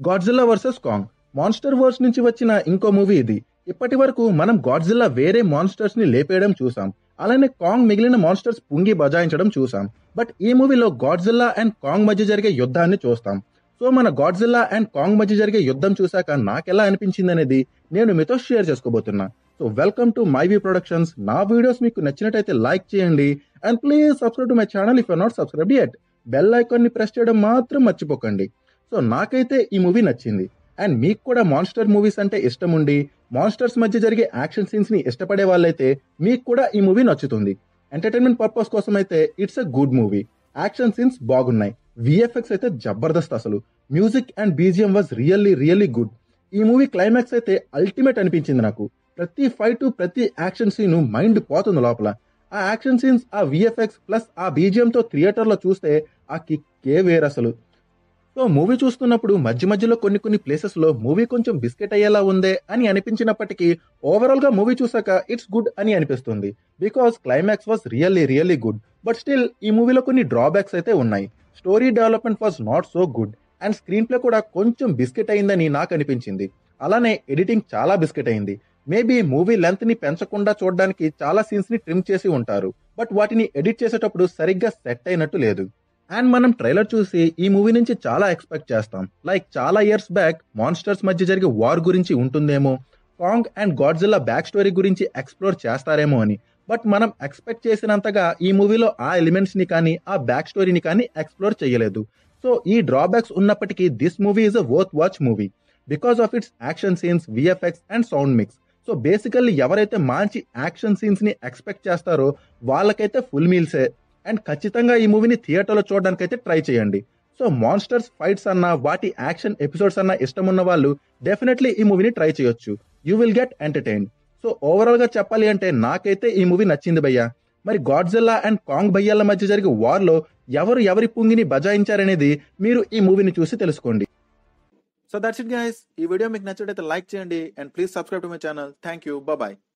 Godzilla versus Kong monster verse నుంచి వచ్చిన ఇంకో మూవీ ఇది ఇప్పటి వరకు మనం గాడ్జిల్లా వేరే మాన్స్టర్స్ ని లేపేయడం చూసాం అలానే కాంగ్ మిగిలిన మాన్స్టర్స్ పుంగి బజాయించడం చూసాం బట్ ఈ మూవీలో గాడ్జిల్లా అండ్ కాంగ్ మధ్య జరిగే యుద్ధాన్ని చూస్తాం సో మన గాడ్జిల్లా అండ్ కాంగ్ మధ్య జరిగే యుద్ధం చూశాక నాకెలా అనిపించింది అనేది నేను మీతో షేర్ చేసుకోబోతున్నా so welcome to my V productions నా వీడియోస్ మీకు నచ్చినట్టయితే లైక్ చేయండి and please subscribe to my channel if you not subscribe yet bell icon ని ప్రెస్ చేయడం మాత్రం మర్చిపోకండి సో నాకైతే ఈ మూవీ నచ్చింది అండ్ మీకు కూడా మాన్స్టర్ మూవీస్ అంటే ఇష్టం ఉండి మాన్స్టర్స్ మధ్య జరిగే యాక్షన్ సీన్స్ ని ఇష్టపడే వాళ్ళైతే మీకు కూడా ఈ మూవీ నచ్చుతుంది ఎంటర్టైన్మెంట్ పర్పస్ కోసం అయితే it's a good movie action scenes బాగున్నాయి విఎఫ్ఎక్స్ అయితే జబర్దస్త్ అసలు music and BGM was really really good ఈ మూవీ క్లైమాక్స్ అయితే అల్టిమేట్ అనిపించింది నాకు ప్రతి ఫైట్ ప్రతి యాక్షన్ సీన్ మైండ్ పోతుంది లోపల ఆ యాక్షన్ సీన్స్ ఆ విఎఫ్ఎక్స్ ప్లస్ ఆ బీజిఎం తో థియేటర్ లో చూస్తే ఆ కిక్కే వేరు అసలు సో మూవీ చూస్తున్నప్పుడు మధ్య మధ్యలో కొన్ని కొన్ని ప్లేసెస్ లో మూవీ కొంచెం బిస్కెట్ అయ్యేలా ఉందే అని అనిపించినప్పటికీ ఓవరాల్ గా మూవీ చూసాక ఇట్స్ గుడ్ అని అనిపిస్తుంది because climax was really really good but still ఈ మూవీలో కొన్ని డ్రాబ్యాక్స్ అయితే ఉన్నాయి story development was not so good and screenplay కూడా కొంచెం బిస్కెట్ అయిందని నాకు అనిపించింది అలానే ఎడిటింగ్ చాలా బిస్కెట్ అయింది మేబీ మూవీ లెంత్ ని పెంచకుండా చూడడానికి చాలా సీన్స్ ని ట్రిమ్ చేసి ఉంటారు బట్ వాటిని ఎడిట్ చేసేటప్పుడు సరిగ్గా సెట్ అయినట్టు లేదు అండ్ మనం ట్రైలర్ చూసి ఈ మూవీ నుంచి చాలా ఎక్స్పెక్ట్ చేస్తాం లైక్ చాలా ఇయర్స్ బ్యాక్ మాన్స్టర్స్ మధ్య జరిగే వార్ గురించి ఉంటుందేమో Kong and Godzilla back story గురించి ఎక్స్ప్లోర్ చేస్తారేమో అని బట్ మనం ఎక్స్పెక్ట్ చేసినంతగా ఈ మూవీలో ఆ ఎలిమెంట్స్ ని కానీ ఆ బ్యాక్ స్టోరీని కానీ ఎక్స్ప్లోర్ చేయలేదు సో ఈ డ్రాబ్యాక్స్ ఉన్నప్పటికీ this movie is a worth watch movie because of its action scenes VFX and sound mix so basically ఎవరైతే మంచి యాక్షన్ సీన్స్ ని ఎక్స్పెక్ట్ చేస్తారో వాళ్ళకైతే ఫుల్ మీల్సే అండ్ ఖచ్చితంగా ఈ మూవీని థియేటర్లో చూడడానికైతే ట్రై చేయండి సో మాన్స్టర్స్ ఫైట్స్ అన్న వాటి యాక్షన్ ఎపిసోడ్స్ అన్న ఇష్టం ఉన్న వాళ్ళు డెఫినెట్లీ ఈ మూవీని ట్రై చేయొచ్చు you will get entertain so overall గా చెప్పాలి అంటే నాకైతే ఈ మూవీ నచ్చింది భయ్యా మరి గాడ్జిల్లా అండ్ కాంగ్ భయ్యాల మధ్య జరిగే వార్ లో ఎవరు ఎవరి పుంగిని బజాయించారనేది మీరు ఈ మూవీని చూసి తెలుసుకోండి సో దట్స్ ఇట్ గైస్ ఈ వీడియో మీకు నచ్చినట్లయితే లైక్ చేయండి and please subscribe to my channel thank you bye